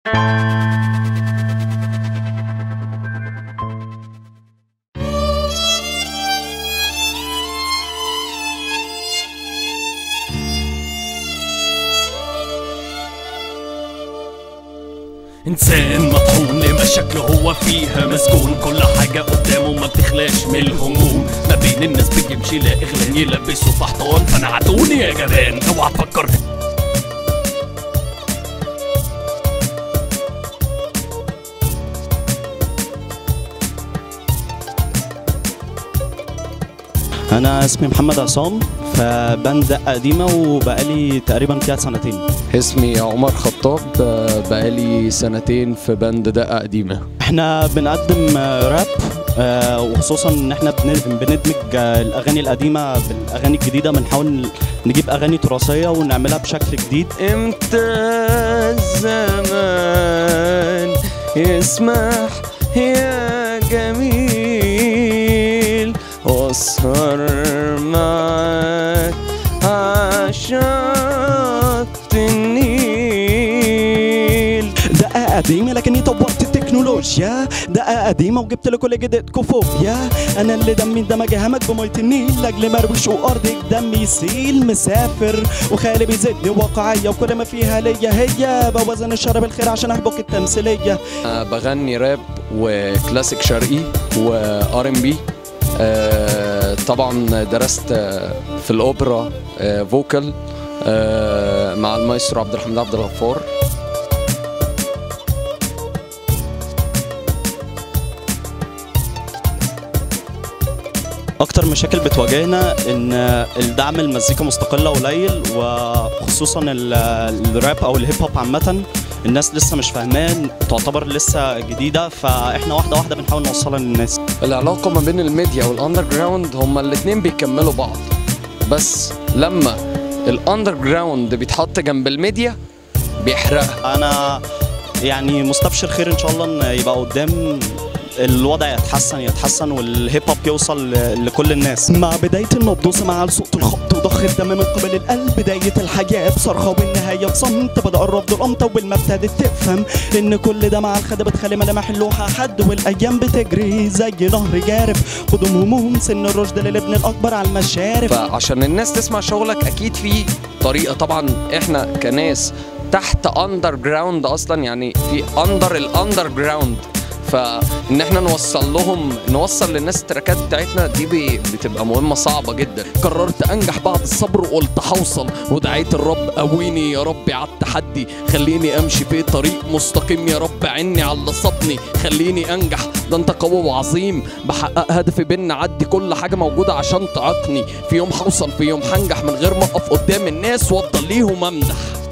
انسان مطحون لمشاكله هو فيها مسجون كل حاجة قدامه ما بتخلاش من الهموم ما بين الناس بيمشي لا اغلان يلبسه في حيطان فانا عدوني يا جبان اوعى تفكر انا اسمي محمد عصام فبند دقه قديمه وبقالي تقريبا فيها سنتين اسمي عمر خطاب آه، بقالي سنتين في بند دقة قديمة احنا بنقدم آه، راب آه، وخصوصا ان احنا بن- بندمج آه، الاغاني القديمه بالاغاني الجديده بنحاول نجيب اغاني تراثيه ونعملها بشكل جديد امتى الزمان يسمح يا جميل واسهر معاك عشان النيل دقه قديمه لكني طورت التكنولوجيا دقه قديمه وجبت لكل جديدكم فوبيا انا اللي دمي اندمج همك بميه النيل لاجل مروش وارضك دمي يسيل مسافر وخيالي بيزيدني واقعيه وكل ما فيها ليا هي بوزن الشر بالخير عشان احبك التمثيليه آه، بغني راب وكلاسيك شرقي وار ام بي طبعا درست آه، في الاوبرا آه، فوكال آه، مع المايسترو عبد الحميد عبد الغفار اكتر مشاكل بتواجهنا ان الدعم المزيكا مستقله قليل وخصوصا ال- الراب او الهيب هوب عامه الناس لسه مش فاهمان تعتبر لسه جديده فاحنا واحده واحده بنحاول نوصلها للناس العلاقة ما بين الميديا والاندر جراوند هما الاتنين بيكملوا بعض بس لما الاندر جراوند بيتحط جنب الميديا بيحرقها انا يعني مستبشر خير ان شاء الله ان يبقى قدام الوضع يتحسن يتحسن والهيب هوب يوصل ل- لكل الناس مع بداية النبض سمع صوت الخبط وضخ الدم من قبل القلب بداية الحياة بصرخة والنهاية بصمت بدأ الرفض الأمطة وبالما ابتدت تفهم إن كل ده مع الخدة بتخلي ملامح اللوحة حد والأيام بتجري زي نهر جارف خدهم هموم سن الرشد للابن الأكبر على المشارف فعشان الناس تسمع شغلك اكيد في طريقه طبعا احنا كناس تحت اندر جراوند اصلا يعني في اندر الاندر جراوند فان احنا نوصل لهم نوصل للناس التراكات بتاعتنا دي بي- بتبقى مهمه صعبه جدا قررت انجح بعد الصبر وقلت هوصل ودعيت الرب قويني يا ربي على التحدي خليني امشي في طريق مستقيم يا رب عني على اللي صابني خليني انجح ده انت قوي وعظيم بحقق هدفي بين عدي كل حاجه موجوده عشان تعيقني في يوم هوصل في يوم هنجح من غير ما اقف قدام الناس وافضل ليهم امدح